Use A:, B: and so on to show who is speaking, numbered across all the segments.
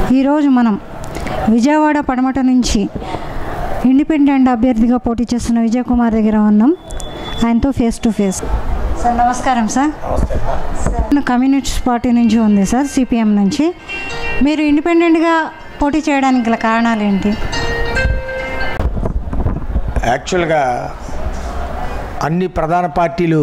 A: ఈరోజు మనం విజయవాడ పడమట నుంచి ఇండిపెండెంట్ అభ్యర్థిగా పోటీ చేస్తున్న విజయ్ కుమార్ దగ్గర ఉన్నాం ఆయనతో ఫేస్ టు ఫేస్ సార్ నమస్కారం సార్ సార్ కమ్యూనిస్ట్ పార్టీ నుంచి ఉంది సార్ సిపిఎం నుంచి మీరు ఇండిపెండెంట్గా పోటీ చేయడానికి గల కారణాలు ఏంటి
B: యాక్చువల్గా అన్ని ప్రధాన పార్టీలు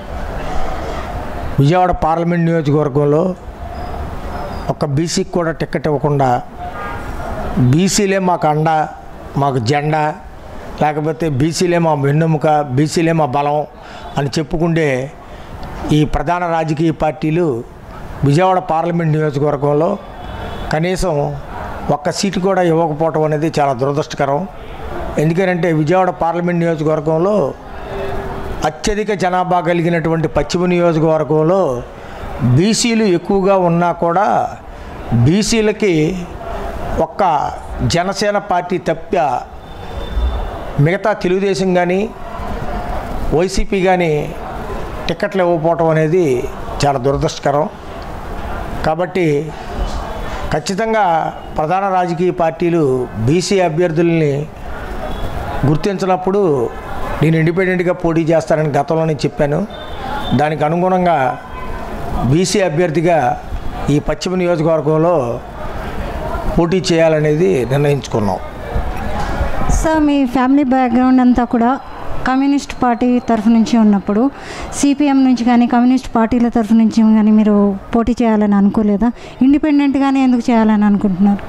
B: విజయవాడ పార్లమెంట్ నియోజకవర్గంలో ఒక బీసీకి కూడా టికెట్ ఇవ్వకుండా బీసీలే మాకు అండ మాకు జెండా లేకపోతే బీసీలే మా వెన్నెముక బీసీలే మా బలం అని చెప్పుకుంటే ఈ ప్రధాన రాజకీయ పార్టీలు విజయవాడ పార్లమెంట్ నియోజకవర్గంలో కనీసం ఒక్క సీటు కూడా ఇవ్వకపోవటం అనేది చాలా దురదృష్టకరం ఎందుకంటే విజయవాడ పార్లమెంట్ నియోజకవర్గంలో అత్యధిక జనాభా కలిగినటువంటి పశ్చిమ నియోజకవర్గంలో బీసీలు ఎక్కువగా ఉన్నా కూడా బీసీలకి ఒక్క జనసేన పార్టీ తప్ప మిగతా తెలుగుదేశం కానీ వైసీపీ కానీ టికెట్లు ఇవ్వకపోవటం అనేది చాలా దురదృష్టకరం కాబట్టి ఖచ్చితంగా ప్రధాన రాజకీయ పార్టీలు బీసీ అభ్యర్థుల్ని గుర్తించినప్పుడు నేను ఇండిపెండెంట్గా పోటీ చేస్తానని గతంలో నేను చెప్పాను దానికి అనుగుణంగా బీసీ అభ్యర్థిగా ఈ పశ్చిమ నియోజకవర్గంలో పోటీ చేయాలనేది నిర్ణయించుకున్నాం
A: సార్ మీ ఫ్యామిలీ బ్యాక్గ్రౌండ్ అంతా కూడా కమ్యూనిస్ట్ పార్టీ తరఫు నుంచి ఉన్నప్పుడు సిపిఎం నుంచి కానీ కమ్యూనిస్ట్ పార్టీల తరఫు నుంచి కానీ మీరు పోటీ చేయాలని అనుకోలేదా ఇండిపెండెంట్గానే ఎందుకు చేయాలని అనుకుంటున్నారు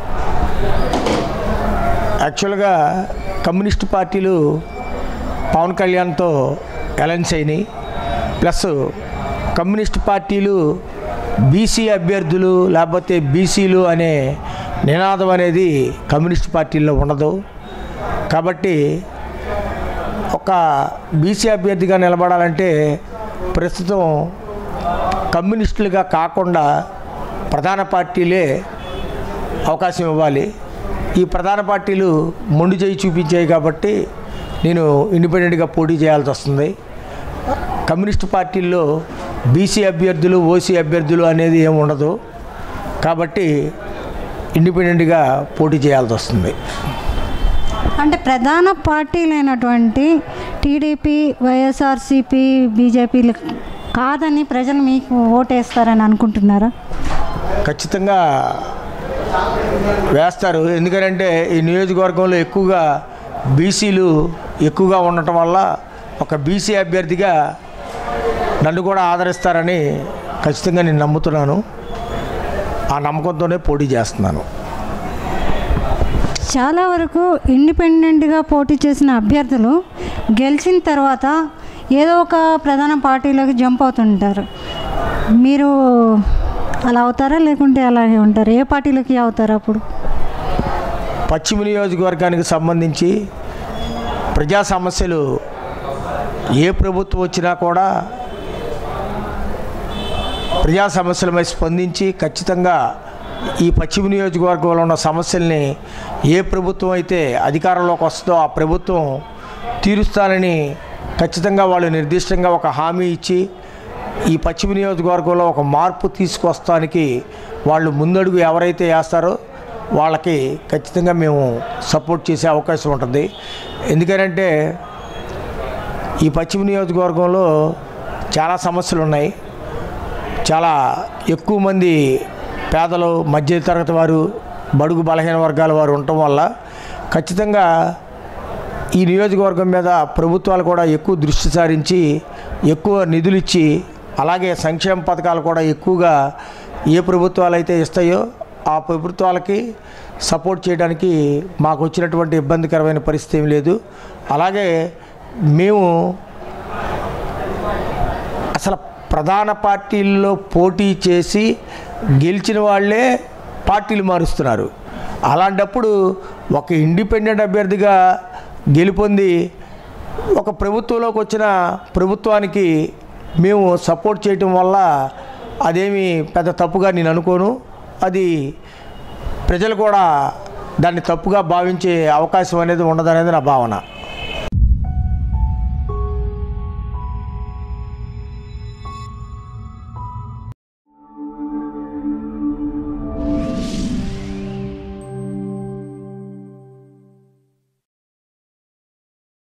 B: యాక్చువల్గా కమ్యూనిస్ట్ పార్టీలు పవన్ కళ్యాణ్తో అలయన్స్ అయినాయి ప్లస్ కమ్యూనిస్ట్ పార్టీలు బీసీ అభ్యర్థులు లేకపోతే బీసీలు అనే నినాదం అనేది కమ్యూనిస్ట్ పార్టీల్లో ఉండదు కాబట్టి ఒక బీసీ అభ్యర్థిగా నిలబడాలంటే ప్రస్తుతం కమ్యూనిస్టులుగా కాకుండా ప్రధాన పార్టీలే అవకాశం ఇవ్వాలి ఈ ప్రధాన పార్టీలు మొండి చేయి చూపించాయి కాబట్టి నేను ఇండిపెండెంట్గా పోటీ చేయాల్సి వస్తుంది కమ్యూనిస్ట్ పార్టీల్లో బీసీ అభ్యర్థులు ఓసీ అభ్యర్థులు అనేది ఏమి ఉండదు కాబట్టి ఇండిపెండెంట్గా పోటీ చేయాల్సి వస్తుంది
A: అంటే ప్రధాన పార్టీలైనటువంటి టీడీపీ వైఎస్ఆర్సీపీ బీజేపీలు కాదని ప్రజలు మీకు ఓటేస్తారని అనుకుంటున్నారా
B: ఖచ్చితంగా వేస్తారు ఎందుకంటే ఈ నియోజకవర్గంలో ఎక్కువగా బీసీలు ఎక్కువగా ఉండటం వల్ల ఒక బీసీ అభ్యర్థిగా నన్ను కూడా ఆదరిస్తారని ఖచ్చితంగా నేను నమ్ముతున్నాను ఆ నమ్మకంతోనే పోటీ చేస్తున్నాను
A: చాలా వరకు ఇండిపెండెంట్గా పోటీ చేసిన అభ్యర్థులు గెలిచిన తర్వాత ఏదో ఒక ప్రధాన పార్టీలోకి జంప్ అవుతుంటారు మీరు అలా అవుతారా లేకుంటే అలాగే ఉంటారు ఏ పార్టీలోకి అవుతారు అప్పుడు
B: పశ్చిమ నియోజకవర్గానికి సంబంధించి ప్రజా సమస్యలు ఏ ప్రభుత్వం వచ్చినా కూడా ప్రజా సమస్యలపై స్పందించి ఖచ్చితంగా ఈ పశ్చిమ నియోజకవర్గంలో ఉన్న సమస్యల్ని ఏ ప్రభుత్వం అయితే అధికారంలోకి వస్తుందో ఆ ప్రభుత్వం తీరుస్తానని ఖచ్చితంగా వాళ్ళు నిర్దిష్టంగా ఒక హామీ ఇచ్చి ఈ పశ్చిమ నియోజకవర్గంలో ఒక మార్పు తీసుకొస్తానికి వాళ్ళు ముందడుగు ఎవరైతే వేస్తారో వాళ్ళకి ఖచ్చితంగా మేము సపోర్ట్ చేసే అవకాశం ఉంటుంది ఎందుకంటే ఈ పశ్చిమ నియోజకవర్గంలో చాలా సమస్యలు ఉన్నాయి చాలా ఎక్కువ మంది పేదలు మధ్యతరగతి వారు బడుగు బలహీన వర్గాల వారు ఉండటం వల్ల ఖచ్చితంగా ఈ నియోజకవర్గం మీద ప్రభుత్వాలు కూడా ఎక్కువ దృష్టి సారించి ఎక్కువ నిధులు ఇచ్చి అలాగే సంక్షేమ పథకాలు కూడా ఎక్కువగా ఏ ప్రభుత్వాలు అయితే ఇస్తాయో ఆ ప్రభుత్వాలకి సపోర్ట్ చేయడానికి మాకు వచ్చినటువంటి ఇబ్బందికరమైన పరిస్థితి ఏం లేదు అలాగే మేము అసలు ప్రధాన పార్టీల్లో పోటీ చేసి గెలిచిన వాళ్ళే పార్టీలు మారుస్తున్నారు అలాంటప్పుడు ఒక ఇండిపెండెంట్ అభ్యర్థిగా గెలుపొంది ఒక ప్రభుత్వంలోకి వచ్చిన ప్రభుత్వానికి మేము సపోర్ట్ చేయటం వల్ల అదేమి పెద్ద తప్పుగా నేను అనుకోను అది ప్రజలు కూడా దాన్ని తప్పుగా భావించే అవకాశం అనేది ఉండదనేది నా భావన